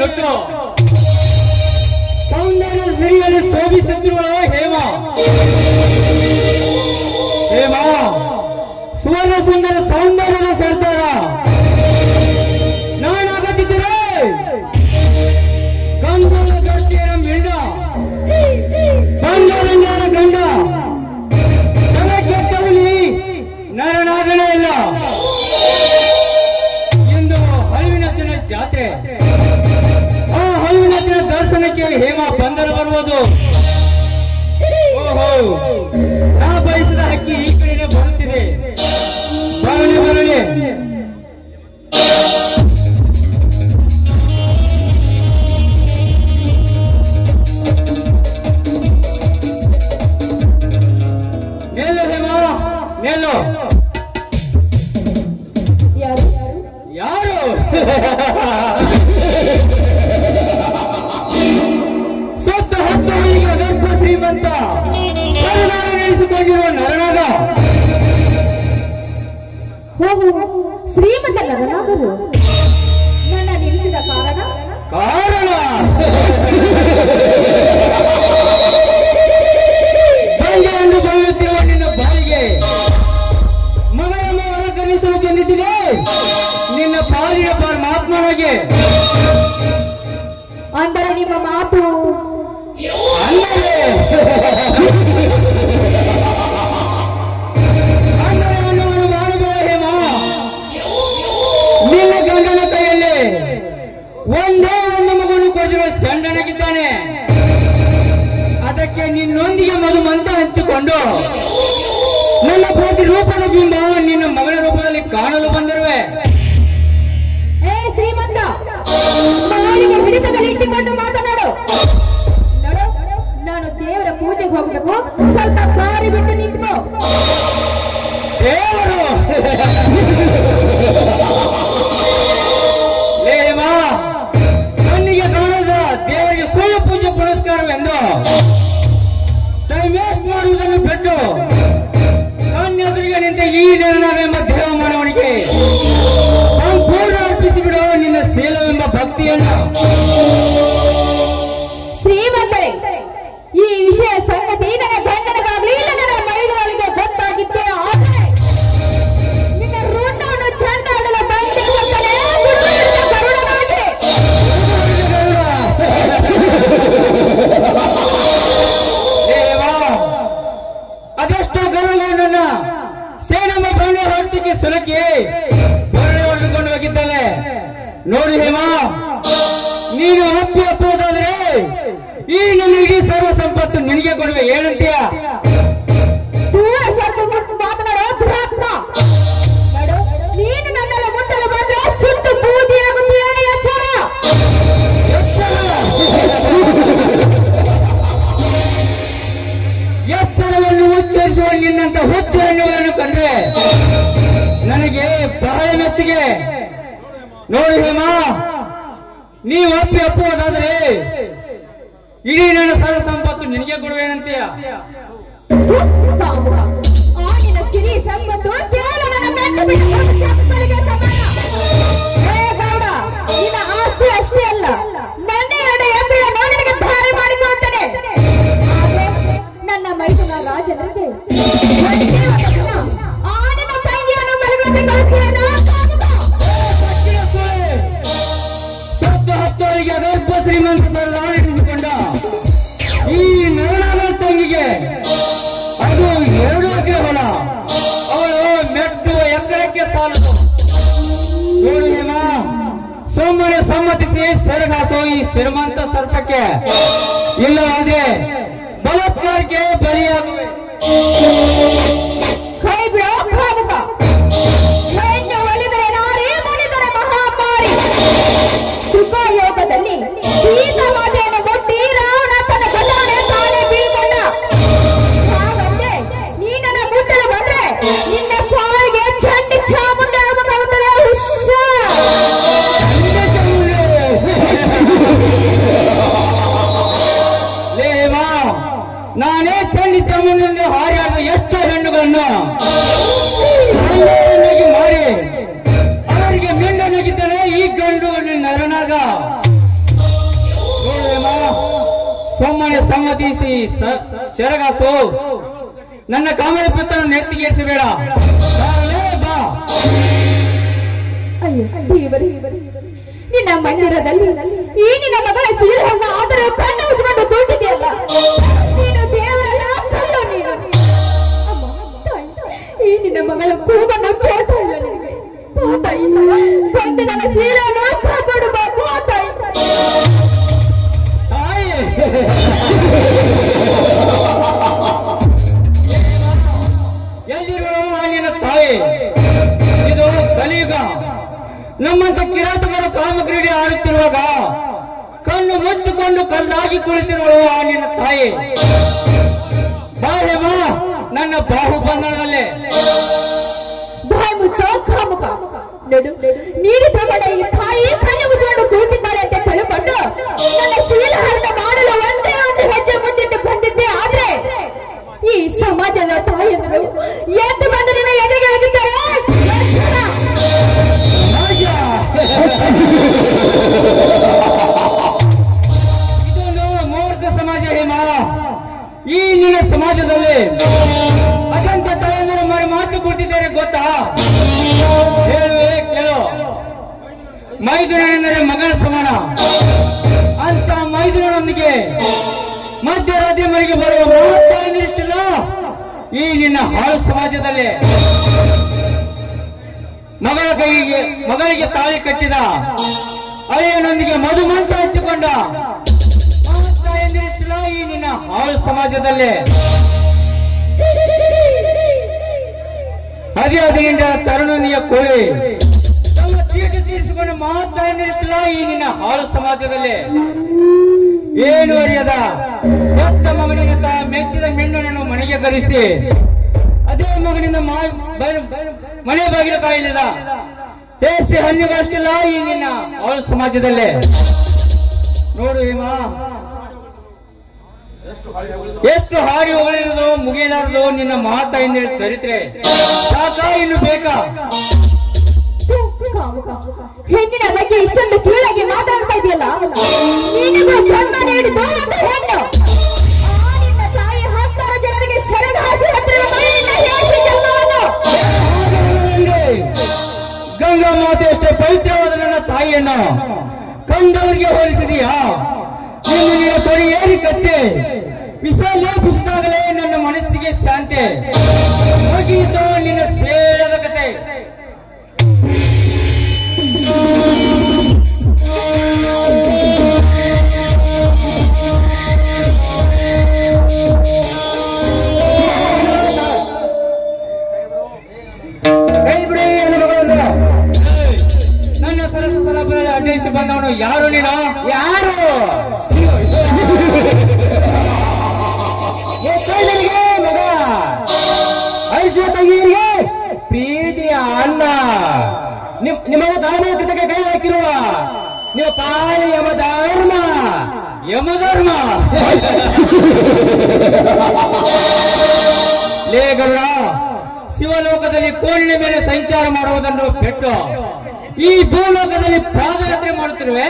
ತೊಟ್ಟು ಸೌಂದರ್ಯ ಸಿರಿಯಲ್ಲಿ ಶೋಭಿಸುತ್ತಿರುವಳು ಹೇಮ ಹೇಮ ಸುವರ್ಣ ಸುಂದರ ಸೌಂದರ್ಯದ ಸರ್ದಾರ ನಾನಾಗತ್ತಿದ್ದರೆ ಕಂದನ ಗಟ್ಟಿಯರ ಮಿಂಡ ಬಂಗಾರಂಗಾರ ಗಂಡ ತನ ಕೆಟ್ಟವನಿ ನರನಾಗಣೆ ಇಲ್ಲ ಇಂದು ಹಲವಿನತ್ತಿನ ಜಾತ್ರೆ ಆ ಹಲವಿನತ್ತಿನ ದರ್ಶನಕ್ಕೆ ಹೇಮ ಬಂದರ ಬರುವುದು ಓಹೋ ನಾ ಬಯಸಿದ ಹಕ್ಕಿ ಈ ಕಡೆಗೆ ಬರುತ್ತಿದೆ ಬರಲಿ ಬರಲಿ ನಿಲ್ಲು ಹೇಮ ನಿಲ್ಲು ಯಾರು ಯಾರು ಸೊತ್ತ ಹತ್ತು ಹಳ್ಳಿಗೆ ಗರ್ಭ ಶ್ರೀಮಂತ ಕರುನಾಗ ನೆನೆಸಿಕೊಂಡಿರುವ ನರನಾಗ ಹೋಗು ಶ್ರೀಮಂತ ನರನಾಗರು ನನ್ನ ನಿಲ್ಲಿಸಿದ ಕಾರಣ ಕಾರಣ ಬಂಗೆ ಎಂದು ಬರೆಯುತ್ತಿರುವ ನಿನ್ನ ಬಾಯಿಗೆ ಮಗನನ್ನು ಹೊರಗಣಿಸಲು ಬಂದಿದ್ದಿದೆ ನಿನ್ನ ಪಾಲಿನ ಪರಮಾತ್ಮನಿಗೆ ಅಂದರೆ ನಿಮ್ಮ ಮಾತು ಅಂದರೆ ಅಂದರೆ ಅನ್ನುವನು ಮಾಡಬೇಡ ಹೇಮ ನಿನ್ನ ಗಂಡನ ಕೈಯಲ್ಲಿ ಒಂದೇ ಒಂದು ಮಗನು ಕೊಟ್ಟಿರುವ ಸಣ್ಣನಾಗಿದ್ದಾನೆ ಅದಕ್ಕೆ ನಿನ್ನೊಂದಿಗೆ ಮಧು ಮಂತ ಹಂಚಿಕೊಂಡು ನನ್ನ ಪ್ರತಿ ರೂಪದ ಬಿಂಬ ನಿನ್ನ ಮಗನ ರೂಪದಲ್ಲಿ ಕಾಣಲು ಬಂದಿರುವೆ ಏ ಶ್ರೀಮಂತ ಮಾಳಿಗೆ ಹಿಡಿತದಲ್ಲಿ ಇಟ್ಟುಕೊಂಡು ಮಾತನಾಡು ನೋಡು ನಾನು ದೇವರ ಪೂಜೆಗೆ ಹೋಗಬೇಕು ಸ್ವಲ್ಪ ದಾರಿ ಬಿಟ್ಟು ನಿಂತ್ಕೋ ದೇವರು ಲೇ ಹೇಮ, ಕಣ್ಣಿಗೆ ಕಾಣದ ದೇವರಿಗೆ ಸುಳ್ಳು ಪೂಜೆ ಪುರಸ್ಕಾರವೆಂದು ಟೈಮ್ ವೇಸ್ಟ್ ಮಾಡುವುದನ್ನು ಬಿಟ್ಟು ಕಣ್ಣೆದುರಿಗೆ ನಿಂತ ಈ ನಿರ್ಣಯ ಎಂಬ ದೇವ ಮಾನವನಿಗೆ ಸಂಪೂರ್ಣ ಅರ್ಪಿಸಿಬಿಡು ನಿನ್ನ ಶೀಲವೆಂಬ ಭಕ್ತಿಯನ್ನು ಶ್ರೀಮಂತರೇ ಈ ವಿಷಯ ಸಂಗತಿ ನನ್ನ ಗಂಡನಿಗಾಗ್ಲಿ ಇಲ್ಲ ನನ್ನ ಮೈದುಗಳಿಗೆ ಗೊತ್ತಾಗಿದ್ದೇ ಆದರೆ ನಿನ್ನ ಋಣವನ್ನು ಚಂಡಾಡಲ ಬಂದಿರುವಂತಲೇ ಗುರುವಿನ ಕರುಣನಾಗಿ ದೇವ ಅದೆಷ್ಟೋ ಗರುಡನನ್ನ ಸೇನಮ್ಮ ಪ್ರಾಣ ಹೊರಟಿಗೆ ಸುಲಕಿ ಬರಡೆ ಹೊಡೆದುಕೊಂಡು ಹೋಗಿದ್ದಾಳೆ ನೋಡಿ ಹೇಮ ನೀನು ಒಪ್ಪಿ ಒಪ್ಪುವುದಾದ್ರೆ ಈ ನನ್ನ ಇಡೀ ಸರ್ವ ಸಂಪತ್ತು ನಿನಗೆ ಕೊಡುವೆ ಏನಂತೀಯ ದೂರ ಸರಿದು ಮುಟ್ಟು ಮಾತನಾಡೋ ದುರಾತ್ಮ ನೋಡು ನೀನು ನನ್ನಲ್ಲಿ ಮುಟ್ಟಲು ಬಂದ್ರೆ ಸುಟ್ಟು ಬೂದಿಯಾಗುತ್ತೀಯ ಎಚ್ಚರ ಎಚ್ಚರ ಎಚ್ಚರವನ್ನು ಉಚ್ಚರಿಸುವ ನಿನ್ನಂತ ಹುಚ್ಚ ಹೆಣ್ಣುಗಳನ್ನು ಕಂಡ್ರೆ ನನಗೆ ಬಹಳ ಮೆಚ್ಚುಗೆ ನೋಡಿ ಹೇಮ ನೀವು ಒಪ್ಪಿ ಒಪ್ಪುವುದಾದ್ರೆ ಇಡೀ ನನ್ನ ಸರ್ವ ಸಂಪತ್ತು ನಿನಗೆ ಕೊಡುವೇನಂತೀಯ ಥು, ಕಾಮುಕ. ಆ ನಿನ್ನ ಸಿರಿ ಸಂಬಂಧು ಕೇವಲ ನನ್ನ ಮೆಟ್ಟು ಬಿಟ್ಟು ಒಂದು ಚಪ್ಪಲಿಗೆ ಸಮಾನ ಹೇ ಗೌಡ ನಿನ್ನ ಆಸ್ತಿ ಅಷ್ಟೇ ಅಲ್ಲ ನನ್ನ ಎರಡು ಎಮ್ಮೆಯನ್ನು ನಿನಗೆ ಧಾರೆ ಮಾಡಿಕೊಳ್ತೇನೆ ಆದ್ರೆ ನನ್ನ ಮೈದುನ ರಾಜನಿಗೆ ಒಂದೇ ಒಂದು ದಿನ ಆ ನಿನ್ನ ತಂಗಿಯನ್ನು ಮಲಗಕ್ಕೆ ಕಳಿಸ್ತೇನೋ ಕಾಮುಕ? ಸಕ್ಕಿನ ಸುಳೆ. ಸತ್ತು ಹತ್ತೋರಿಗೆ ಅದರ್ಭ ಶ್ರೀಮಂತ ಸರ್ದಾರ ಇರಿಸಿಕೊಂಡ ಈ ನರನಾದ ತಂಗಿಗೆ ಅದು ಎರಡು ಎಕರೆ ಹೊಲ ಅವಳು ಮೆಟ್ಟುವ ಎಕರೆಕ್ಕೆ ಸಾಲದು ನೋಡಿ ಹೇಮ ಸುಮ್ಮನೆ ಸಮ್ಮತಿಸಿ ಸೆರಗಾಸೋ ಈ ಶ್ರೀಮಂತ ಸರ್ಪಕ್ಕೆ ಇಲ್ಲವಾದ್ರೆ ಬಲಾತ್ಕಾರಕ್ಕೆ ಬಲಿಯಾಗುವೆ ಕೈ ಬಿಡೋ ಕಾಮುಕ ಹೆಣ್ಣು ಒಲಿದರೆ ನಾರಿ ಮುನಿದರೆ ಮಹಾಮಾರಿ ಸುಖ ಯೋಗದಲ್ಲಿ ಸೀತಾ ಮಾತೆಯನ್ನು ಮುಟ್ಟಿ ರಾವಣ ತನ್ನ ಗಜಾನೆ ತಾನೇ ಬೀಳ್ಕೊಂಡ ಹಾಗಂತೆ ನೀ ನನ್ನ ಮುಟ್ಟಲು ಬಂದ್ರೆ ನಿನ್ನ ಕಾಲಿಗೆ ಚಂಡಿ ಚಾಮುಂಡಿ ಆಗಬೇಕಾಗುತ್ತದೆ ಹುಷಾರ್ ಲೇವಾ ನಾನೇ ಚಂಡಿ ಚಾಮುಂಡಿ ಹಾರಾಡಿದ ಎಷ್ಟು ಹೆಣ್ಣು ಸುಮ್ಮನೆ ಸಮ್ಮತಿಸಿ ಸ- ಸೆರಗಾಸು ನನ್ನ ಕಾಮದ ಪಿತ್ತನ್ನು ನೆತ್ತಿಗೇರಿಸಬೇಡ ಬಾರಲೇ ಬಾ ಅಯ್ಯೋ ದೇವರೇ ನಿನ್ನ ಮಂದಿರದಲ್ಲಿ ಈ ನಿನ್ನ ಮಗಳ ಸೀಲವನ್ನು ಆದರೂ ಕಣ್ಣು ಮುಚ್ಚಿಕೊಂಡು ಕೂತಿದೆಯಲ್ಲ ನೀನು ದೇವರಲ್ಲ ಕಲ್ಲು ನೀನು ಅಮ್ಮ, ತಾಯಿ, ಈ ನಿನ್ನ ಮಗಳ ಕೂಗನ್ನು ಕೇಳ್ತಾ ಇಲ್ಲ ನಿನಗೆ ಬಾ ತಾಯಿ ಬಂದು ನನ್ನ ಸೀಲವನ್ನು ಕಾಪಾಡು ಬಾ ಬಾ ತಾಯಿ ತಾಯಿ ಎಲ್ಲಿರುವಳು ಆ ನಿನ್ನ ತಾಯಿ ಇದು ಕಲಿಯುಗ ನಮ್ಮಂತ ಕಿರಾತಕರು ಕಾಮಕ್ರೀಡೆ ಆಡುತ್ತಿರುವಾಗ ಕಣ್ಣು ಮುಚ್ಚಿಕೊಂಡು ಕಲ್ಲಾಗಿ ಕುಳಿತಿರುವಳು ಆ ನಿನ್ನ ತಾಯಿ ಬಾ ಹೇಮ ನನ್ನ ಬಾಹು ಬಂಧನದಲ್ಲೇ ಬಾಯ್ ಮುಚ್ಚೋ ಕಾಮುಕ ನಡು ನೀಡಿ ಪ್ರಮಾಣ ಈ ತಾಯಿ ಕಣ್ಣು ಮುಚ್ಚಿಕೊಂಡು ಕೂತಿದ್ದಾಳೆ ಅಂತ ತಿಳ್ಕೊಂಡು ನನ್ನ ಶೀಲಹರಣ ಮಾಡಲು ಒಂದೇ ಒಂದು ಹೆಜ್ಜೆ ಮುಂದಿಟ್ಟು ಬಂದಿದ್ದೆ ಆದ್ರೆ ಈ ಸಮಾಜದ ತಾಯಿಯಂದರು ಎದ್ದು ಬಂದು ನಿನ್ನ ಎದೆಗೆ ಒಗಿತಾರೆ ಎಚ್ಚರ! ರಾಜ! ಇದೊಂದು ಮೂರ್ಖ ಸಮಾಜ ಹೇಮ ಈ ನಿನ್ನ ಸಮಾಜದಲ್ಲಿ ಅಜಂತ ತಾಯಂದಿರು ಮರೆ ಮಾತು ಕೊಡ್ತಿದ್ದಾರೆ ಗೊತ್ತಾ ಹೇಳುವೆ ಕೇಳು ಮೈದುನನೆಂದರೆ ಮಗನ ಸಮಾನ ಅಂತ ಮೈದುನನೊಂದಿಗೆ ಮಧ್ಯರಾತ್ರಿ ಮನೆಗೆ ಬರುವ ಮಾತಾಯಿಷ್ಟಿಲ್ಲ ಈ ನಿನ್ನ ಹಾಳು ಸಮಾಜದಲ್ಲಿ ಮಗಳ ಕೈಗೆ ಮಗಳಿಗೆ ತಾಳಿ ಕಟ್ಟಿದ ಅಳಿಯನೊಂದಿಗೆ ಮಧು ಮಂತ್ರ ಹಚ್ಚಿಕೊಂಡ ಎಂದಿರಿಷ್ಟಿಲ್ಲ ಈ ನಿನ್ನ ಹಾಳು ಸಮಾಜದಲ್ಲಿ ಹದಿ ಹದಿನೆಂಟ ತರುಣನಿಯ ಕೋಳಿ ತಮ್ಮ ತೀಟ ತೀರಿಸಿಕೊಂಡು ಮಾತಾ ಎಂದಿರಿಷ್ಟಿಲ್ಲ ಈ ನಿನ್ನ ಹಾಳು ಸಮಾಜದಲ್ಲಿ ಏನು ಅರಿಯದ ಹೆತ್ತ ಮಗನಿಗೆ ತಾ ಮೆಚ್ಚಿದ ಮೆಣ್ಣನನ್ನು ಮನೆಗೆ ಕರೆಸಿ ಅದೇ ಮಗನಿಂದ ಮಾ- ಬೈ- ಮನೆ ಬಾಗಿಲು ಕಾಯಲಿದ ದೇಸಿ ಹಣ್ಣುಗಳಷ್ಟಿಲ್ಲ ಈ ನಿನ್ನ ಅವಳ ಸಮಾಜದಲ್ಲೇ ನೋಡು ಹೇಮ ಎಷ್ಟು ಹಾರಿ ಹೊಗಳಿರೋದು ಮುಗಿಯಲಾರದು ನಿನ್ನ ಮಾತಾ ಎಂದರೆ ಚರಿತ್ರೆ ಸಾಕ ಇನ್ನು ಬೇಕಾ ಕಾಮುಕ. ಹೆಣ್ಣಿನ ಬಗ್ಗೆ ಇಷ್ಟೊಂದು ಕೀಳಾಗಿ ಮಾತಾಡ್ತಾ ಇದೆಯಲ್ಲ ನಿನಗೂ ಜನ್ಮ ನೀಡಿದ್ದು ಒಂದು ಹೆಣ್ಣು ಆ ನಿನ್ನ ತಾಯಿ ಹತ್ತಾರು ಜನರಿಗೆ ಶರಣಾಸಿ ಹತ್ತಿರ ಮೈಲಿನ ಹೇಸಿ ಜನ್ಮವನ್ನು ಆಗಲಿಲ್ಲವೆಂದೇ ಗಂಗಾ ಮಾತೆ ಅಷ್ಟೇ ಪವಿತ್ರವಾದ ನನ್ನ ತಾಯಿಯನ್ನು ಕಂಡವರಿಗೆ ಹೋಲಿಸಿದೀಯಾ ನಿನ್ನ ನಿನ್ನ ತೊಡಿ ಏರಿ ಕತ್ತೆ ವಿಷ ಲೇಪಿಸಿದಾಗಲೇ ನನ್ನ ಮನಸ್ಸಿಗೆ ಶಾಂತಿ ಮುಗಿಯಿತು ನಿನ್ನ ಸೇರದ ಕತೆ ಕೈ ಬಿಡಿ ನನ್ನ ಮಗಳನ್ನು. ಏಯ್, ನನ್ನ ಸರಸ ಸಲಭದಲ್ಲಿ ಅಡ್ಡಯಿಸಿ ಬಂದವನು ಯಾರು ನೀನು ಯಾರು ಏ ಕಳ್ಳನಿಗೆ ಮಗ ಐಶ್ವ ತಂಗಿಯರಿಗೆ ಪ್ರೀತಿಯ ಅಣ್ಣ ನಿಮ್ ನಿಮಗೆ ದಾನ ಕೃತಕ್ಕೆ ಕೈ ಹಾಕಿರುವ ನೀವು ಪಾಲಿ ಯಮಧರ್ಮ ಯಮಧರ್ಮ ಲೇ ಗರುಡ ಶಿವಲೋಕದಲ್ಲಿ ಕೋಣಿನ ಮೇಲೆ ಸಂಚಾರ ಮಾಡುವುದನ್ನು ಬಿಟ್ಟು ಈ ಭೂಲೋಕದಲ್ಲಿ ಪಾದಯಾತ್ರೆ ಮಾಡುತ್ತಿರುವೆ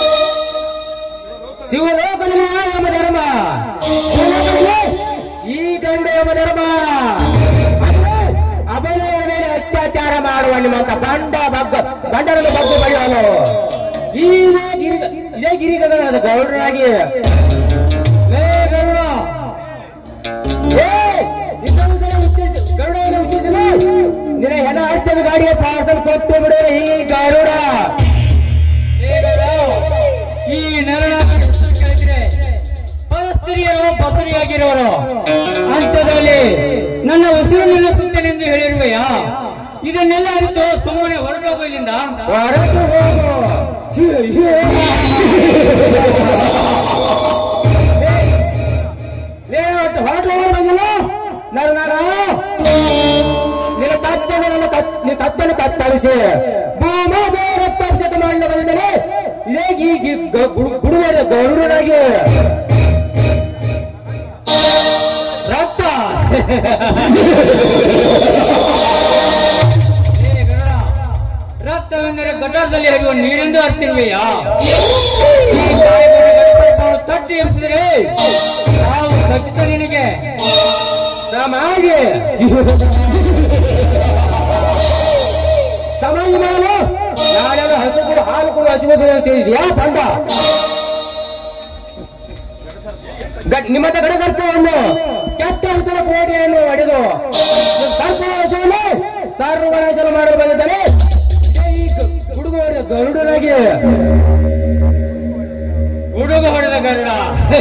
ಶಿವಲೋಕದಲ್ಲಿ ಆ ಯಮಧರ್ಮ ಭೂಲೋಕದಲ್ಲಿ ಈ ಗಂಡ ಯಮಧರ್ಮ ಅಂದ್ರೆ ಅಬಲೆಯರ ಮೇಲೆ ಅತ್ಯಾಚಾರ ಮಾಡುವ ನಿಮ್ಮಂತ ಬಂಡ ಬಗ್ಗ ಬಂಡರನ್ನು ಬಗ್ಗು ಬಳ್ಳಲು ಇದೇ ಗಿರಿ ಇದೇ ಗಿರಿಗದ ಗೌಡರಾಗಿ ಲೇ ಗರುಡ ಏ, ಇನ್ನೊಂದು ಸಲ ಉಚ್ಚರಿಸಿ ಗರುಡನ ಉಚ್ಚರಿಸಲು ನಿನ್ನ ಹೆಣ ಹಚ್ಚದ ಗಾಡಿಗೆ ಪಾರ್ಸಲ್ ಕೊಟ್ಟು ಬಿಡು ಈ ಗರುಡ ಏ ಗರುಡ, ಈ ನರಳ ಕೇಳಿದ್ರೆ ಪರಸ್ತ್ರೀಯರು ಬಸರಿಯಾಗಿರುವರು ಅಂಥದ್ರಲ್ಲಿ ನನ್ನ ಉಸಿರು ನಿನ್ನ ಸುತ್ತನೆಂದು ಹೇಳಿರುವೆಯಾ ಇದನ್ನೆಲ್ಲ ಅರಿತು ಸುಮ್ಮನೆ ಹೊರಟೋಗು ಇಲ್ಲಿಂದ ಹೊರಟು ಹೋಗು ಹೊರಟು ಹೋಗಲು ಬಂದಿಲ್ಲ ನಾನು ನಾನು ನಿನ್ನ ತತ್ತನ್ನು ನನ್ನ ತತ್ ನಿನ್ನ ತತ್ತನ್ನು ಕತ್ತರಿಸಿ ಭೂಮಾದ ರಕ್ತಾಭಿಷೇಕ ಮಾಡಲು ಬಂದರೆ ಇದೇ ಈ ಈ ಗ- ಗುಡು- ಗುಡುಗರ ಗರುಡನಾಗಿ ರಕ್ತ ಏ ಗರುಡ, ರಕ್ತವೆಂದರೆ ಗಟಾರದಲ್ಲಿ ಹರಿಯುವ ನೀರೆಂದು ಅರ್ತಿರುವೆಯಾ ಈ ಕಾಯಕದ ಗಡಿಪಡಿಪವನ್ನು ತಟ್ಟ ಪಟ್ಟಿ ಎಬ್ಸಿದ್ರೆ ನಾವು ಖಚಿತ ನಿನಗೆ ಸಮಾಜಿ ಸಮಾಜ ಮಾಡಲು ನಾಳೆ ಹಸು ಕೊಡು ಹಾಲು ಕೊಡು ಹಸಿವು ತಿಳಿದ್ಯಾ ಬಂಡ ಗ- ನಿಮ್ಮ ಹತ್ರ ಗಡ ಸರ್ಪವನ್ನು ಕೆಟ್ಟ ಉತ್ತರ ಕೋಟೆಯನ್ನು ಹೊಡೆದು ಸರ್ಪ ಹಸುವನ್ನು ಸರ್ವನಾಶನ ಮಾಡಲು ಬಂದಿದ್ದಾನೆ ಇದೇ ಈ ಗ- ಹುಡುಗ ಹೊಡೆದ ಗರುಡನಾಗಿ ಹುಡುಗ ಹೊಡೆದ ಗರುಡ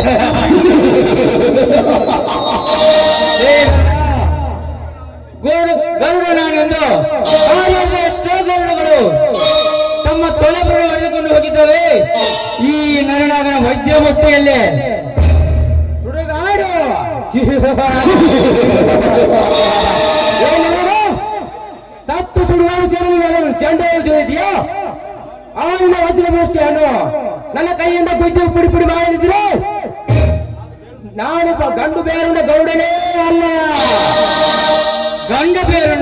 ಏ ಗರುಡ, ಗೋಡು ಗರುಡ ನಾನೆಂದು ಕಾಲಿಂದ ಎಷ್ಟೋ ಗರುಡಗಳು ತಮ್ಮ ತೊಲೆಬುರು ಹೊಡೆದುಕೊಂಡು ಹೋಗಿದ್ದಾವೆ ಈ ನರನಾಗನ ವಜ್ರ ಮುಷ್ಟಿಯಲ್ಲಿ ಸುಡುಗಾಡು ಏನು ಸತ್ತು ಸುಡುಗಾಡು ಸೇರಲು ಸೆಂಡ ಇದೆಯಾ ಅವನ ವಚನ ಮುಷ್ಟಿಯನ್ನು ನನ್ನ ಕೈಯಿಂದ ಗುದ್ದು ಪುಡಿ ಪುಡಿ ಮಾಡಿದ್ರು ನಾನೊಬ್ಬ ಗಂಡು ಬೇರುಂಡ ಗೌಡನೇ ಅಲ್ಲ ಗಂಡ ಬೇರುಂಡ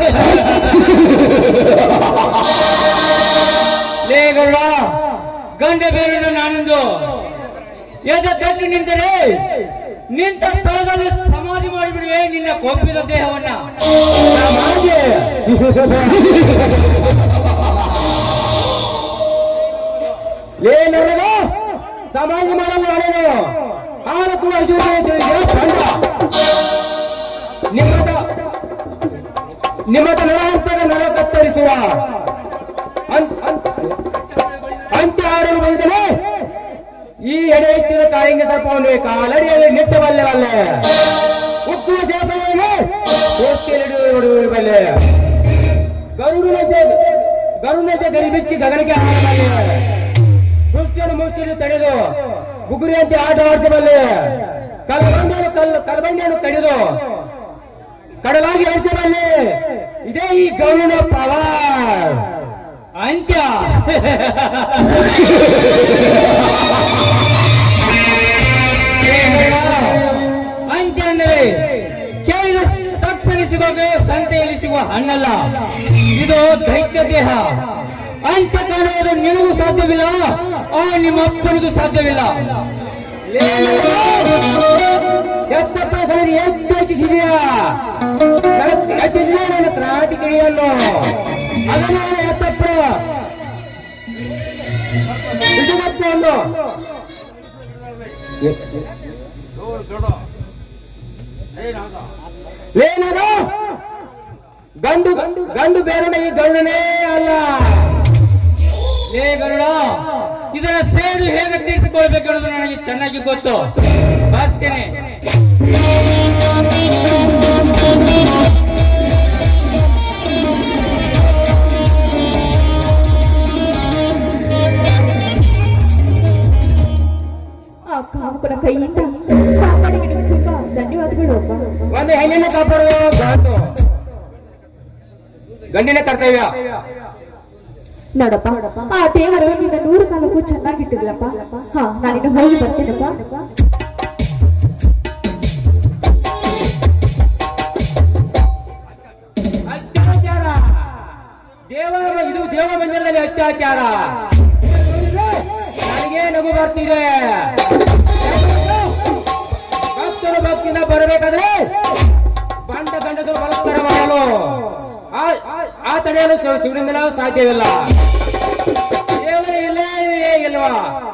ಲೇ ಗರುಡ ಗಂಡ ಬೇರುಂಡ ನಾನೆಂದು ಎದ ತಟ್ಟು ನಿಂತರೆ ನಿಂತ ಸ್ಥಳದಲ್ಲಿ ಸಮಾಧಿ ಮಾಡಿಬಿಡುವೆ ನಿನ್ನ ಕೊಬ್ಬಿದ ದೇಹವನ್ನ ಸಮಾಜೆ ಏನಲ್ಲ ಸಮಾಜ ಮಾಡಲು ಹಣೆನು ಹಾಲು ಕೂಡ ಬಂಡ ನಿಮ್ಮದ ನಿಮ್ಮದ ನರಹಂತದ ನರ ಕತ್ತರಿಸುವ ಅಂತ್- ಅಂತ್- ಅಂತ್ಯ ಆಡಲು ಬಂದರೆ ಈ ಎಡೆ ಎತ್ತಿದ ಕಾಳಿಂಗ ಸರ್ಪವನ್ನು ಕಾಲಡಿಯಲ್ಲಿ ನಿಟ್ಟಬಲ್ಲೆವಲ್ಲೆ ಉಕ್ಕುವ ಸೇಪವನ್ನು ದೋಸ್ತಿಯಲ್ಲಿ ಬಲ್ಲೆ ಗರುಡನಂತೆ ಗರುಡನಂತೆ ಗರಿಬಿಚ್ಚಿ ಗಗನಕ್ಕೆ ಹಾರಬಲ್ಲೆ ಸೃಷ್ಟಿಯನ್ನು ಮುಷ್ಟಿಯಲ್ಲಿ ತಡೆದು ಗುಗುರಿಯಂತೆ ಆಟ ಆಡಿಸಬಲ್ಲೆ ಕಲ್ಬಂಡಿಯನ್ನು ಕಲ್ಲು ಕಲ್ಬಂಡಿಯನ್ನು ಕಡಿದು ಕಡಲಾಗಿ ಆಡಿಸಬಲ್ಲೆ ಇದೇ ಈ ಗರುಡ ಪವರ್ ಅಂತ್ಯ ಅಂತ್ಯ ಅಂದರೆ ಕೇಳಿದ ತಕ್ಷಣ ಸಿಗುವಾಗ ಸಂತೆಯಲ್ಲಿ ಸಿಗುವ ಹಣ್ಣಲ್ಲ ಇದು ದೈತ್ಯ ದೇಹ ಅಂತ್ಯ ಕಾಣುವುದು ನಿನಗೂ ಸಾಧ್ಯವಿಲ್ಲ ಆ ನಿಮ್ಮ ಅಪ್ಪನಿಗೂ ಸಾಧ್ಯವಿಲ್ಲ ಎತ್ತಪ್ಪ ಸರಿ ಎತ್ತು ಹೆಚ್ಚಿಸಿದೆಯಾ ಹೆಚ್ಚಿಸಿದ ನನ್ನ ಕ್ರಾಂತಿ ಕಿಡಿಯನ್ನು ಅದನ್ನು ಎತ್ತಪ್ಪ ಇದುಗಪ್ಪ ಒಂದು ಏನದು ಗಂಡು ಗಂಡು ಗಂಡು ಬೇರನ ಈ ಗಂಡನೇ ಅಲ್ಲ ಲೇ ಗರುಡ ಇದರ ಸೇಡು ಹೇಗೆ ತೀರಿಸಿಕೊಳ್ಬೇಕೆನ್ನೋದು ನನಗೆ ಚೆನ್ನಾಗಿ ಗೊತ್ತು ಬರ್ತೇನೆ ಆ ಕಾಮುಕನ ಕೈಯಿಂದ ಕಾಪಾಡಿಗೆ ನಿಮ್ಗೆ ತುಂಬಾ ಧನ್ಯವಾದಗಳು ಅಪ್ಪ ಒಂದು ಹೆಣ್ಣನ್ನು ಕಾಪಾಡುವ ಗಂಡು ಗಂಡಿನ ಕರ್ತವ್ಯ ನೋಡಪ್ಪ ಆ ದೇವರು ನಿನ್ನ ನೂರು ಕಾಲಕ್ಕೂ ಚೆನ್ನಾಗಿಟ್ಟಿರ್ಲಪ್ಪ ಹಾ ನಾನಿನ್ನು ಹೋಗಿ ಬರ್ತೀನಪ್ಪ ಅತ್ಯಾಚಾರ ದೇವರ ಇದು ದೇವ ಮಂದಿರದಲ್ಲಿ ಅತ್ಯಾಚಾರ ನನಗೆ ನಗು ಬರ್ತಿದೆ ಭಕ್ತರು ಭಕ್ತಿಯಿಂದ ಬರಬೇಕಾದ್ರೆ ಬಂಡ ಗಂಡಸರು ಬಲತ್ಕಾರ ಮಾಡಲು ಆ- ಆ- ಆ ತಡೆಯಲು ಶಿವ- ಶಿವನಿಂದ ಸಾಧ್ಯವಿಲ್ಲ ದೇವರ ಇಲ್ಲೇ ಇಲ್ವಾ